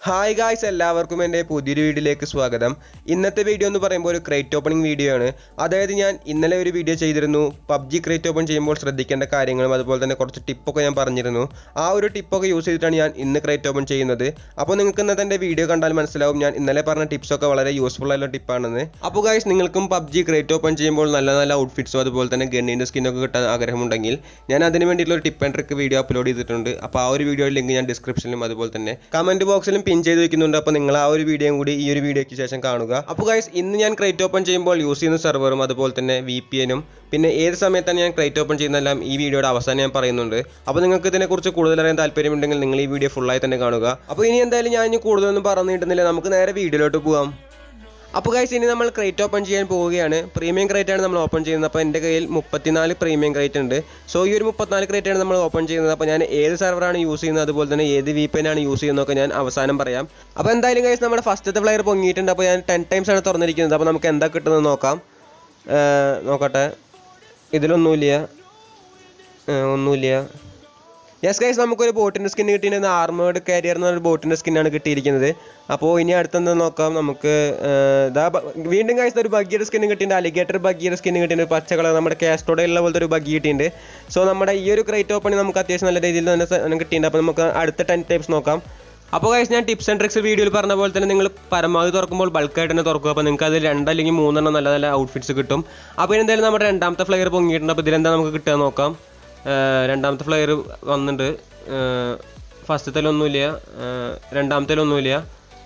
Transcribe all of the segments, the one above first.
Hi guys എല്ലാവർക്കും എൻ്റെ പുതിയൊരു വീഡിയോയിലേക്ക് സ്വാഗതം ഇന്നത്തെ വീഡിയോ എന്ന് പറയുമ്പോൾ ഒരു ക്രേറ്റ് ഓപ്പണിംഗ് വീഡിയോ ആണ് അതായത് ഞാൻ ഇന്നലെ ഒരു വീഡിയോ ചെയ്തിരുന്നു പബ്ജി ക്രേറ്റ് ഓപ്പൺ ചെയ്യുമ്പോൾ ശ്രദ്ധിക്കേണ്ട കാര്യങ്ങളും അതുപോലെ തന്നെ കുറച്ച് ടിപ്പൊക്കെ ഞാൻ പറഞ്ഞിരുന്നു ആ ഒരു ടിപ്പൊക്കെ യൂസ് ചെയ്തിട്ടാണ് ഞാൻ ഇന്ന് ക്രേറ്റ് ഓപ്പൺ ചെയ്യുന്നത് അപ്പോൾ നിങ്ങൾക്ക് ഇന്നത്തെ എൻ്റെ വീഡിയോ കണ്ടാൽ മനസ്സിലാവും ഞാൻ ഇന്നലെ പറഞ്ഞ ടിപ്സൊക്കെ വളരെ യൂസ്ഫുൾ ആയിട്ടുള്ള ടിപ്പാണെന്ന് അപ്പോൾ ഗായ്സ് നിങ്ങൾക്കും പബ്ജി ക്രേറ്റ് ഓപ്പൺ ചെയ്യുമ്പോൾ നല്ല നല്ല ഔട്ട്ഫിറ്റ്സും അതുപോലെ തന്നെ ഗണ്ണിൻ്റെ സ്കിന്നൊക്കെ കിട്ടാൻ ആഗ്രഹമുണ്ടെങ്കിൽ ഞാൻ അതിന് വേണ്ടിയിട്ടുള്ള ഒരു tip and trick video upload ചെയ്തിട്ടുണ്ട് അപ്പോൾ ആ ഒരു വീഡിയോ ലിങ്ക് ഞാൻ ഡിസ്ക്രിപ്ഷനിലും അതുപോലെ തന്നെ കമന്റ് ബോക്സിലും പിൻ ചെയ്ത് വെക്കുന്നുണ്ട് അപ്പോൾ നിങ്ങൾ ആ ഒരു വീഡിയോയും കൂടി ഈ ഒരു വീഡിയോയ്ക്ക് ശേഷം കാണുക അപ്പോൾ ഗൈസ് ഇന്ന് ഞാൻ ക്രേറ്റ് ഓപ്പൺ ചെയ്യുമ്പോൾ യൂസ് ചെയ്യുന്ന സെർവറും അതുപോലെ തന്നെ വി പി എനും പിന്നെ ഏത് സമയത്താണ് ഞാൻ ക്രേറ്റ് ഓപ്പൺ ചെയ്യുന്നതെല്ലാം ഈ വീഡിയോയുടെ അവസാനം ഞാൻ പറയുന്നുണ്ട് അപ്പോൾ നിങ്ങൾക്ക് ഇതിനെക്കുറിച്ച് കൂടുതൽ അറിയാൻ താല്പര്യമുണ്ടെങ്കിൽ നിങ്ങൾ ഈ വീഡിയോ ഫുള്ളായി തന്നെ കാണുക അപ്പോൾ ഇനി എന്തായാലും ഞാൻ ഇനി കൂടുതലൊന്നും പറഞ്ഞു കിട്ടുന്നില്ല നമുക്ക് നേരെ വീഡിയോയിലോട്ട് പോകാം അപ്പോൾ ഗൈസ് ഇനി നമ്മൾ ക്രേറ്റ് ഓപ്പൺ ചെയ്യാൻ പോവുകയാണ് പ്രീമിയം ക്രേറ്റ് ആണ് നമ്മൾ ഓപ്പൺ ചെയ്യുന്നത് അപ്പോൾ എൻ്റെ കയ്യിൽ മുപ്പത്തിനാല് പ്രീമിയം ക്രേറ്റ് ഉണ്ട് സോ ഈ ഒരു മുപ്പത്തിനാല് ക്രേറ്റ് ആണ് നമ്മൾ ഓപ്പൺ ചെയ്യുന്നത് അപ്പോൾ ഞാൻ ഏത് സെർവറാണ് യൂസ് ചെയ്യുന്നത് അതുപോലെ തന്നെ ഏത് വി പി ആണ് യൂസ് ചെയ്യുന്നതൊക്കെ ഞാൻ അവസാനം പറയാം അപ്പോൾ എന്തായാലും ഗൈസ് നമ്മുടെ ഫസ്റ്റത്തെ ഫ്ലയർ പൊങ്ങിയിട്ടുണ്ട് അപ്പോൾ ഞാൻ ടെൻ ടൈംസ് ആണ് തുറന്നിരിക്കുന്നത് അപ്പോൾ നമുക്ക് എന്താ കിട്ടുന്നത് നോക്കാം ഏർ നോക്കട്ടെ ഇതിലൊന്നുമില്ല ഏർ ഒന്നുമില്ല യെസ് ഗൈസ് നമുക്കൊരു ബോട്ടിൻ്റെ സ്കിൻ കിട്ടിയിരുന്നത് ആർമേഡ് കാരിയർ എന്ന ഒരു ബോട്ടിൻ്റെ സ്കിന്നാണ് കിട്ടിയിരിക്കുന്നത് അപ്പോൾ ഇനി അടുത്തെന്താ നോക്കാം നമുക്ക് ഏർ, ദാ ബ- വീണ്ടും ഗൈസ് ഒരു ബഗ്ഗിയുടെ സ്കിൻ കിട്ടിയിട്ടുണ്ട് അലിഗേറ്റർ ബഗ്ഗിയുടെ സ്കിൻ കിട്ടിയിട്ടുണ്ട് പച്ച കളർ നമ്മുടെ കാസ്റ്റോടെ ഉള്ള പോലത്തെ ഒരു ബഗ്ഗി കിട്ടിയിട്ടുണ്ട് സോ നമ്മുടെ ഈ ഒരു ക്രൈറ്റ് ഓപ്പൺ നമുക്ക് അത്യാവശ്യം നല്ല രീതിയിൽ തന്നെ സ- കിട്ടിയിട്ടുണ്ട് അപ്പോൾ നമുക്ക് അടുത്ത ടെൻ ടൈപ്സ് നോക്കാം അപ്പോൾ ഗൈസ് ഞാൻ ടിപ്സ് ആൻഡ് ട്രിക്സ് വീഡിയോയിൽ പറഞ്ഞ പോലെ തന്നെ നിങ്ങൾ പരമാവധി തുറക്കുമ്പോൾ ബൾക്കായിട്ട് തന്നെ തുറക്കുക അപ്പോൾ നിങ്ങൾക്ക് അതിൽ രണ്ടല്ലെങ്കിൽ മൂന്നെണ്ണം നല്ല നല്ല ഔട്ട്ഫിറ്റ്സ് കിട്ടും അപ്പോൾ എന്തായാലും നമ്മുടെ രണ്ടാമത്തെ ഫ്ലെയർ പൊങ്ങിയിട്ടുണ്ട് അപ്പോൾ ഇതിലെന്താ നമുക്ക് കിട്ടുക നോക്കാം ഏർ രണ്ടാമത്തെ ഫ്ലെയർ വന്നിട്ടുണ്ട് ഫസ്റ്റത്തേലൊന്നുമില്ല രണ്ടാമത്തേലൊന്നുമില്ല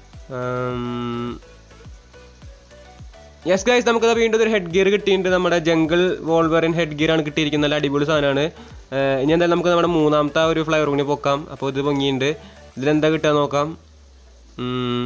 യെസ് ഗൈസ് നമുക്കത് വീണ്ടും ഒരു ഹെഡ് ഗിയർ കിട്ടിയിട്ടുണ്ട് നമ്മുടെ ജംഗിൾ വോൾവറിൻ ഹെഡ് ഗിയർ ആണ് കിട്ടിയിരിക്കുന്നത് നല്ല അടിപൊളി സാധനമാണ് ഏർ ഇനി എന്തായാലും നമുക്ക് നമ്മുടെ മൂന്നാമത്തെ ആ ഒരു ഫ്ലൈവർ കൂടി പൊക്കാം അപ്പോൾ ഇത് പൊങ്ങിയിട്ടുണ്ട് ഇതിലെന്താ കിട്ടുക നോക്കാം ഉം.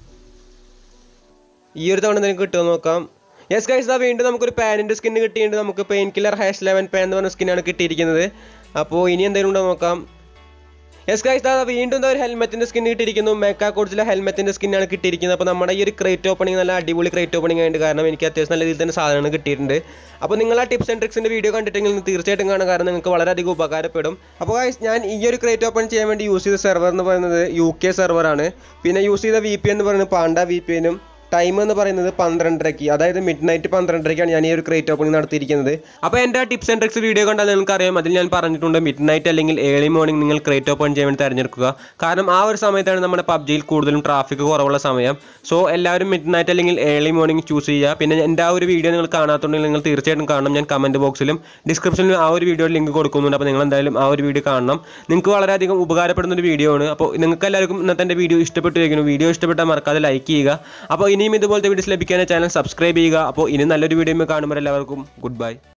ഈ ഒരു തവണ എന്തെങ്കിലും കിട്ടുമോ നോക്കാം യെസ് ഗൈസ് ആ വീണ്ടും നമുക്കൊരു പാനിൻ്റെ സ്കിന്ന് കിട്ടിയിട്ടുണ്ട് നമുക്ക് pain killer hash eleven pan എന്ന് പറഞ്ഞ സ്കിന്നാണ് കിട്ടിയിരിക്കുന്നത് അപ്പോൾ ഇനി എന്തെങ്കിലും ഉണ്ടോ നോക്കാം യെസ് ഗൈസ് ദാ വീണ്ടും എന്താ ഒരു ഹെൽമെറ്റിന്റെ സ്കിൻ കിട്ടിയിരിക്കുന്നു മെക്കാ കോഡ്സിലെ ഹെൽമെറ്റിന്റെ സ്കിന്നാണ് കിട്ടിയിരിക്കുന്നത് അപ്പോൾ നമ്മുടെ ഈ ഒരു ക്രേറ്റ് ഓപ്പണിംഗ് നല്ല അടിപൊളി ക്രേറ്റ് ഓപ്പണിംഗ് ആയിട്ട് കാരണം എനിക്ക് അത്യാവശ്യം നല്ല രീതിയിൽ തന്നെ സാധനങ്ങൾ കിട്ടിയിട്ടുണ്ട് അപ്പോൾ നിങ്ങൾ ആ ടിപ്സ് ആൻഡ് ട്രിക്സിന്റെ വീഡിയോ കണ്ടിട്ടെങ്കിൽ നിങ്ങൾ തീർച്ചയായിട്ടും കാണുക കാരണം നിങ്ങൾക്ക് വളരെയധികം ഉപകാരപ്പെടും അപ്പോൾ ഗൈസ് ഞാൻ ഈ ഒരു ക്രേറ്റ് ഓപ്പൺ ചെയ്യാൻ വേണ്ടി യൂസ് ചെയ്ത സെർവർ എന്ന് പറയുന്നത് യു കെ സെർവറാണ് പിന്നെ യൂസ് ചെയ്ത വി പി എന്ന് പറയുന്നത് പാണ്ട വി പി എനും ടൈം എന്ന് പറയുന്നത് പന്ത്രണ്ടരയ്ക്ക് അതായത് മിഡ് നൈറ്റ് പന്ത്രണ്ടരയ്ക്കാണ് ഞാൻ ഈ ഒരു ക്രേറ്റ് ഓപ്പണിംഗ് നടത്തിയിരിക്കുന്നത് അപ്പോൾ എൻ്റെ ടിപ്സ് ആൻഡ് ട്രിക്സ് വീഡിയോ കണ്ടാൽ നിങ്ങൾക്ക് അറിയാം അതിൽ ഞാൻ പറഞ്ഞിട്ടുണ്ട് മിഡ് നൈറ്റ് അല്ലെങ്കിൽ ഏർലി മോർണിംഗ് നിങ്ങൾ ക്രേറ്റ് ഓപ്പൺ ചെയ്യാൻ വേണ്ടി തിരഞ്ഞെടുക്കുക കാരണം ആ ഒരു സമയത്താണ് നമ്മുടെ പബ്ജിയിൽ കൂടുതലും ട്രാഫിക് കുറവുള്ള സമയം സോ എല്ലാവരും മിഡ് നൈറ്റ് അല്ലെങ്കിൽ ഏർലി മോർണിംഗ് ചൂസ് ചെയ്യുക പിന്നെ എൻ്റെ ആ ഒരു വീഡിയോ നിങ്ങൾ കാണാത്തുണ്ടെങ്കിൽ നിങ്ങൾ തീർച്ചയായിട്ടും കാണണം ഞാൻ കമൻറ്റ് ബോക്സിലും ഡിസ്ക്രിപ്ഷനിലും ആ ഒരു വീഡിയോ ലിങ്ക് കൊടുക്കുന്നുണ്ട് അപ്പോൾ നിങ്ങൾ എന്തായാലും ആ ഒരു വീഡിയോ കാണണം നിങ്ങൾക്ക് വളരെയധികം ഉപകാരപ്പെടുന്ന ഒരു വീഡിയോ ആണ് അപ്പോൾ നിങ്ങൾക്ക് എല്ലാവർക്കും ഇന്നത്തെ എൻ്റെ വീഡിയോ ഇഷ്ടപ്പെട്ടു വയ്ക്കുന്നു വീഡിയോ ഇഷ്ടപ്പെട്ടാൽ മറക്കാതെ ലൈക്ക് ചെയ്യുക അപ്പോൾ ഇനിയും ഇതുപോലത്തെ വീഡിയോസ് ലഭിക്കാൻ ചാനൽ സബ്സ്ക്രൈബ് ചെയ്യുക അപ്പോൾ ഇനി നല്ലൊരു വീഡിയോ കാണുമ്പോൾ എല്ലാവർക്കും ഗുഡ് ബൈ